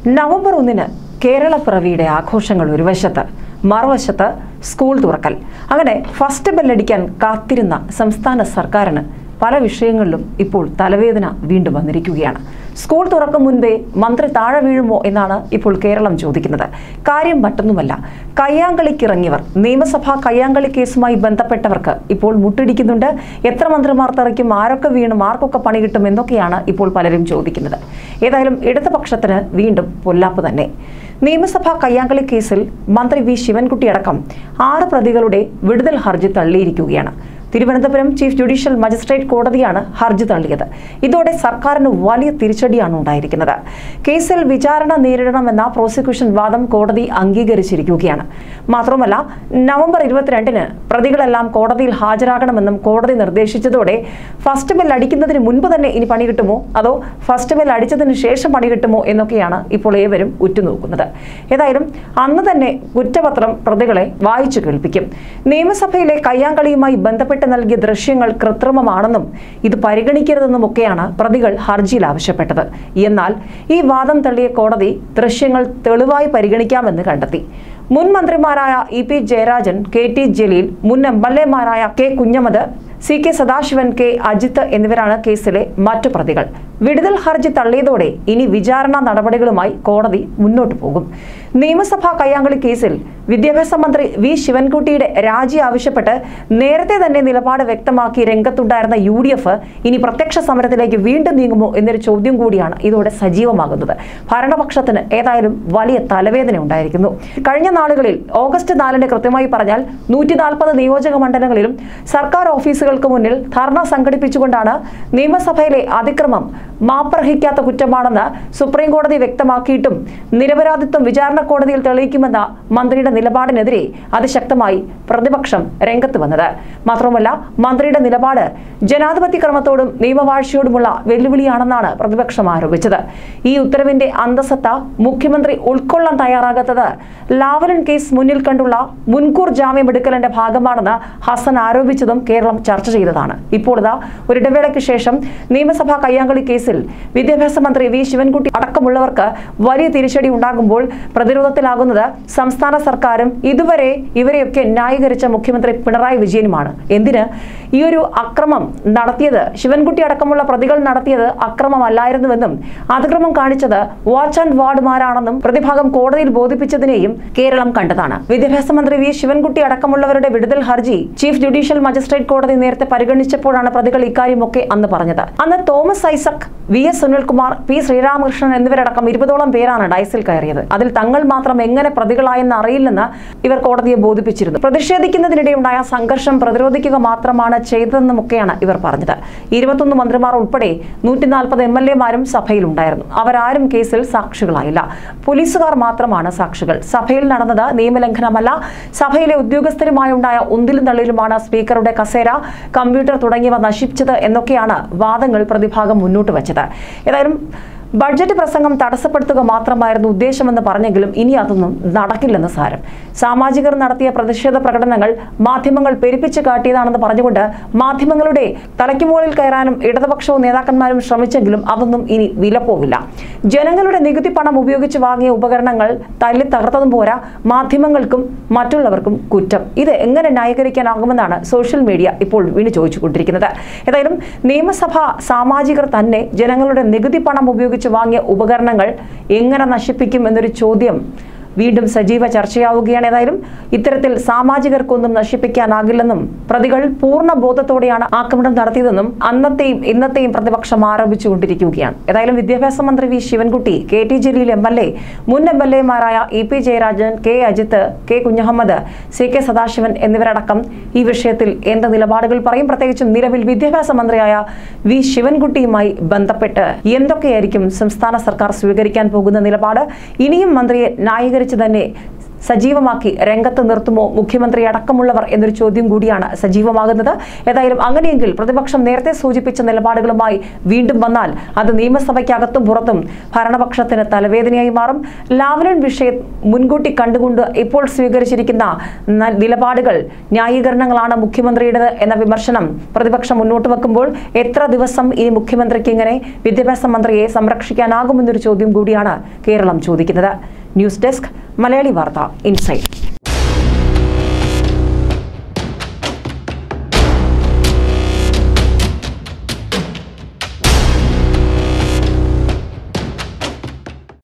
November ഒന്നിന് കേരളപ്പിറവിയുടെ ആഘോഷങ്ങൾ ഒരു വശത്ത് മറുവശത്ത് സ്കൂൾ തുറക്കൽ അങ്ങനെ ഫസ്റ്റ് ബെല്ലടിക്കാൻ കാത്തിരുന്ന സംസ്ഥാന സർക്കാരിന് പല വിഷയങ്ങളിലും ഇപ്പോൾ തലവേദന വീണ്ടും വന്നിരിക്കുകയാണ് സ്കൂൾ തുറക്കും മുൻപേ മന്ത്രി താഴെ വീഴുമോ എന്നാണ് ഇപ്പോൾ കേരളം ചോദിക്കുന്നത് കാര്യം മറ്റൊന്നുമല്ല കയ്യാങ്കളിക്കിറങ്ങിയവർ നിയമസഭാ കയ്യാങ്കളി കേസുമായി ബന്ധപ്പെട്ടവർക്ക് ഇപ്പോൾ മുട്ടിടിക്കുന്നുണ്ട് എത്ര മന്ത്രിമാർ തെറിക്കും ആരൊക്കെ വീണും ആർക്കൊക്കെ പണി കിട്ടും എന്നൊക്കെയാണ് ഇപ്പോൾ പലരും ചോദിക്കുന്നത് ഏതായാലും ഇടതുപക്ഷത്തിന് വീണ്ടും പൊല്ലാപ്പ് തന്നെ നിയമസഭാ കയ്യാങ്കളി കേസിൽ മന്ത്രി വി ശിവൻകുട്ടി അടക്കം ആറ് പ്രതികളുടെ വിടുതൽ ഹർജി തള്ളിയിരിക്കുകയാണ് തിരുവനന്തപുരം ചീഫ് ജുഡീഷ്യൽ മജിസ്ട്രേറ്റ് കോടതിയാണ് ഹർജി തള്ളിയത് ഇതോടെ സർക്കാരിന് വലിയ തിരിച്ചടിയാണ് ഉണ്ടായിരിക്കുന്നത് കേസിൽ വിചാരണ നേരിടണമെന്ന പ്രോസിക്യൂഷൻ വാദം കോടതി അംഗീകരിച്ചിരിക്കുകയാണ് മാത്രമല്ല നവംബർ ഇരുപത്തിരണ്ടിന് പ്രതികളെല്ലാം കോടതിയിൽ ഹാജരാകണമെന്നും കോടതി നിർദ്ദേശിച്ചതോടെ ഫസ്റ്റ് ബെൽ അടിക്കുന്നതിന് മുൻപ് തന്നെ ഇനി പണി കിട്ടുമോ അതോ ഫസ്റ്റ് ബെൽ അടിച്ചതിന് ശേഷം പണി കിട്ടുമോ എന്നൊക്കെയാണ് ഇപ്പോൾ ഏവരും ഉറ്റുനോക്കുന്നത് ഏതായാലും അന്ന് തന്നെ കുറ്റപത്രം പ്രതികളെ വായിച്ചു കേൾപ്പിക്കും നിയമസഭയിലെ കയ്യാങ്കളിയുമായി ബന്ധപ്പെട്ട് നൽകിയ ദൃശ്യങ്ങൾ കൃത്രിമമാണെന്നും ഇത് പരിഗണിക്കരുതെന്നുമൊക്കെയാണ് പ്രതികൾ ഹർജിയിൽ ആവശ്യപ്പെട്ടത് എന്നാൽ ഈ വാദം തള്ളിയ കോടതി ദൃശ്യങ്ങൾ തെളിവായി പരിഗണിക്കാമെന്ന് കണ്ടെത്തി മുൻ മന്ത്രിമാരായ E P Jayarajan K T Jaleel മുൻ എം എൽ എമാരായ K Kunhamath C K Sadasivan K Ajith എന്നിവരാണ് കേസിലെ മറ്റു പ്രതികൾ വിടുതൽ ഹർജി തള്ളിയതോടെ ഇനി വിചാരണ നടപടികളുമായി കോടതി മുന്നോട്ടു പോകും നിയമസഭാ കയ്യാങ്കളി കേസിൽ വിദ്യാഭ്യാസ മന്ത്രി വി ശിവൻകുട്ടിയുടെ രാജി ആവശ്യപ്പെട്ട് നേരത്തെ തന്നെ നിലപാട് വ്യക്തമാക്കി രംഗത്തുണ്ടായിരുന്ന യു ഡി എഫ് ഇനി പ്രത്യക്ഷ സമരത്തിലേക്ക് വീണ്ടും നീങ്ങുമോ എന്നൊരു ചോദ്യം കൂടിയാണ് ഇതോടെ സജീവമാകുന്നത് ഭരണപക്ഷത്തിന് ഏതായാലും വലിയ തലവേദന ഉണ്ടായിരിക്കുന്നു കഴിഞ്ഞ നാളുകളിൽ ഓഗസ്റ്റ് നാലിന് കൃത്യമായി പറഞ്ഞാൽ നൂറ്റി നാൽപ്പത് നിയോജക മണ്ഡലങ്ങളിലും സർക്കാർ ഓഫീസുകൾക്ക് മുന്നിൽ ധർണ സംഘടിപ്പിച്ചുകൊണ്ടാണ് നിയമസഭയിലെ അതിക്രമം മാപ്പർഹിക്കാത്ത കുറ്റമാണെന്ന് സുപ്രീം കോടതി വ്യക്തമാക്കിയിട്ടും നിരപരാധിത്വം വിചാരണ കോടതിയിൽ തെളിയിക്കുമെന്ന മന്ത്രിയുടെ നിലപാടിനെതിരെ അതിശക്തമായി പ്രതിപക്ഷം രംഗത്ത് വന്നത് മാത്രമല്ല മന്ത്രിയുടെ നിലപാട് ജനാധിപത്യ ക്രമത്തോടും നിയമവാഴ്ചയോടുമുള്ള വെല്ലുവിളിയാണെന്നാണ് പ്രതിപക്ഷം ആരോപിച്ചത് ഈ ഉത്തരവിന്റെ അന്തസത്ത മുഖ്യമന്ത്രി ഉൾക്കൊള്ളാൻ തയ്യാറാകാത്തത് ലാവലൻ കേസ് മുന്നിൽ കണ്ടുള്ള മുൻകൂർ ജാമ്യമെടുക്കലിന്റെ ഭാഗമാണെന്ന് ഹസൻ ആരോപിച്ചതും കേരളം ചർച്ച ചെയ്തതാണ് ഇപ്പോൾ ഇതാ ഒരിടവേളയ്ക്ക് ശേഷം നിയമസഭാ കയ്യാങ്കളി കേസിൽ വിദ്യാഭ്യാസ മന്ത്രി വി ശിവൻകുട്ടി അടക്കമുള്ളവർക്ക് വലിയ തിരിച്ചടി ഉണ്ടാകുമ്പോൾ പ്രതിരോധത്തിലാകുന്നത് സംസ്ഥാന സർക്കാരും ഇതുവരെ ഇവരെയൊക്കെ ന്യായീകരിച്ച മുഖ്യമന്ത്രി പിണറായി വിജയനുമാണ് എന്തിന് ഈ ഒരു അക്രമം നടത്തിയത് ശിവൻകുട്ടി അടക്കമുള്ള പ്രതികൾ നടത്തിയത് അക്രമമല്ലായിരുന്നുവെന്നും അതിക്രമം കാണിച്ചത് വാച്ച് ആൻഡ് വാർഡുമാരാണെന്നും പ്രതിഭാഗം കോടതിയിൽ ബോധിപ്പിച്ചതിനെയും കേരളം കണ്ടതാണ് വിദ്യാഭ്യാസ മന്ത്രി വി ശിവൻകുട്ടി അടക്കമുള്ളവരുടെ വിടുതൽ ഹർജി ചീഫ് ജുഡീഷ്യൽ മജിസ്ട്രേറ്റ് കോടതി നേരത്തെ പരിഗണിച്ചപ്പോഴാണ് പ്രതികൾ ഇക്കാര്യമൊക്കെ അന്ന് പറഞ്ഞത് അന്ന് Thomas Isaac V S Sunilkumar P Sreeramakrishnan എന്നിവരടക്കം ഇരുപതോളം പേരാണ് ഡയസിൽ കയറിയത് അതിൽ തങ്ങൾ മാത്രം എങ്ങനെ പ്രതികളായെന്ന് അറിയില്ലെന്ന് ഇവർ കോടതിയെ ബോധിപ്പിച്ചിരുന്നു പ്രതിഷേധിക്കുന്നതിനിടെയുണ്ടായ സംഘർഷം പ്രതിരോധിക്കുക മാത്രമാണ് ചെയ്തതെന്നുമൊക്കെയാണ് ഇവർ പറഞ്ഞത് ഇരുപത്തൊന്ന് മന്ത്രിമാർ ഉൾപ്പെടെ നൂറ്റി നാൽപ്പത് എം എൽ എമാരും സഭയിലുണ്ടായിരുന്നു അവരാരും കേസിൽ സാക്ഷികളായില്ല പോലീസുകാർ മാത്രമാണ് സാക്ഷികൾ സഭയിൽ നടന്നത് നിയമലംഘനമല്ല സഭയിലെ ഉദ്യോഗസ്ഥരുമായുണ്ടായ ഉന്തിലും തള്ളിലുമാണ് സ്പീക്കറുടെ കസേര കമ്പ്യൂട്ടർ തുടങ്ങിയവ നശിപ്പിച്ചത് എന്നൊക്കെയാണ് വാദങ്ങൾ പ്രതിഭാഗം മുന്നോട്ട് വച്ചത് ഏതായാലും ബഡ്ജറ്റ് പ്രസംഗം തടസ്സപ്പെടുത്തുക മാത്രമായിരുന്നു ഉദ്ദേശമെന്ന് പറഞ്ഞെങ്കിലും ഇനി അതൊന്നും നടക്കില്ലെന്ന് സാരം സാമാജികർ നടത്തിയ പ്രതിഷേധ പ്രകടനങ്ങൾ മാധ്യമങ്ങൾ പെരുപ്പിച്ച് കാട്ടിയതാണെന്ന് പറഞ്ഞുകൊണ്ട് മാധ്യമങ്ങളുടെ തലയ്ക്ക് മുകളിൽ കയറാനും ഇടതുപക്ഷവും നേതാക്കന്മാരും ശ്രമിച്ചെങ്കിലും അതൊന്നും ഇനി വിലപ്പോവില്ല ജനങ്ങളുടെ നികുതി പണം ഉപയോഗിച്ച് വാങ്ങിയ ഉപകരണങ്ങൾ തല്ലി തകർത്തതും പോരാ മാധ്യമങ്ങൾക്കും മറ്റുള്ളവർക്കും കുറ്റം ഇത് എങ്ങനെ ന്യായീകരിക്കാനാകുമെന്നാണ് സോഷ്യൽ മീഡിയ ഇപ്പോൾ വീണ് ചോദിച്ചുകൊണ്ടിരിക്കുന്നത് ഏതായാലും നിയമസഭ സാമാജികർ തന്നെ ജനങ്ങളുടെ നികുതി പണം ഉപയോഗിച്ച് വാങ്ങിയ ഉപകരണങ്ങൾ എങ്ങനെ നശിപ്പിക്കും എന്നൊരു ചോദ്യം വീണ്ടും സജീവ ചർച്ചയാവുകയാണ് ഏതായാലും ഇത്തരത്തിൽ സാമാജികർക്കൊന്നും നശിപ്പിക്കാനാകില്ലെന്നും പ്രതികൾ പൂർണ്ണ ബോധത്തോടെയാണ് ആക്രമണം നടത്തിയതെന്നും അന്നത്തെയും ഇന്നത്തെയും പ്രതിപക്ഷം ആരോപിച്ചുകൊണ്ടിരിക്കുകയാണ് ഏതായാലും വിദ്യാഭ്യാസ മന്ത്രി V Sivankutty K T Jaleel M L A മുൻ എം എൽ എമാരായ E P Jayarajan K Ajith K Kunhahammed C K Sadasivan എന്നിവരടക്കം ഈ വിഷയത്തിൽ എന്ത് നിലപാടുകൾ പറയും പ്രത്യേകിച്ചും നിലവിൽ വിദ്യാഭ്യാസ മന്ത്രിയായ വി ശിവൻകുട്ടിയുമായി ബന്ധപ്പെട്ട് എന്തൊക്കെയായിരിക്കും സംസ്ഥാന സർക്കാർ സ്വീകരിക്കാൻ പോകുന്ന നിലപാട് ഇനിയും മന്ത്രിയെ ന്യായീകരിച്ച് തന്നെ സജീവമാക്കി രംഗത്ത് നിർത്തുമോ മുഖ്യമന്ത്രി അടക്കമുള്ളവർ എന്നൊരു ചോദ്യം കൂടിയാണ് സജീവമാകുന്നത് ഏതായാലും അങ്ങനെയെങ്കിൽ പ്രതിപക്ഷം നേരത്തെ സൂചിപ്പിച്ച നിലപാടുകളുമായി വീണ്ടും വന്നാൽ അത് നിയമസഭയ്ക്കകത്തും പുറത്തും ഭരണപക്ഷത്തിന് തലവേദനയായി മാറും ലാവ്ലിൻ വിഷയം മുൻകൂട്ടി കണ്ടുകൊണ്ട് ഇപ്പോൾ സ്വീകരിച്ചിരിക്കുന്ന ന- നിലപാടുകൾ ന്യായീകരണങ്ങളാണ് മുഖ്യമന്ത്രിയുടേത് എന്ന വിമർശനം പ്രതിപക്ഷം മുന്നോട്ട് വെക്കുമ്പോൾ എത്ര ദിവസം ഈ മുഖ്യമന്ത്രിക്ക് ഇങ്ങനെ വിദ്യാഭ്യാസ മന്ത്രിയെ സംരക്ഷിക്കാനാകുമെന്നൊരു ചോദ്യം കൂടിയാണ് കേരളം ചോദിക്കുന്നത് ന്യൂസ് ഡെസ്ക് മലയാളി വാർത്ത ഇൻസൈറ്റ്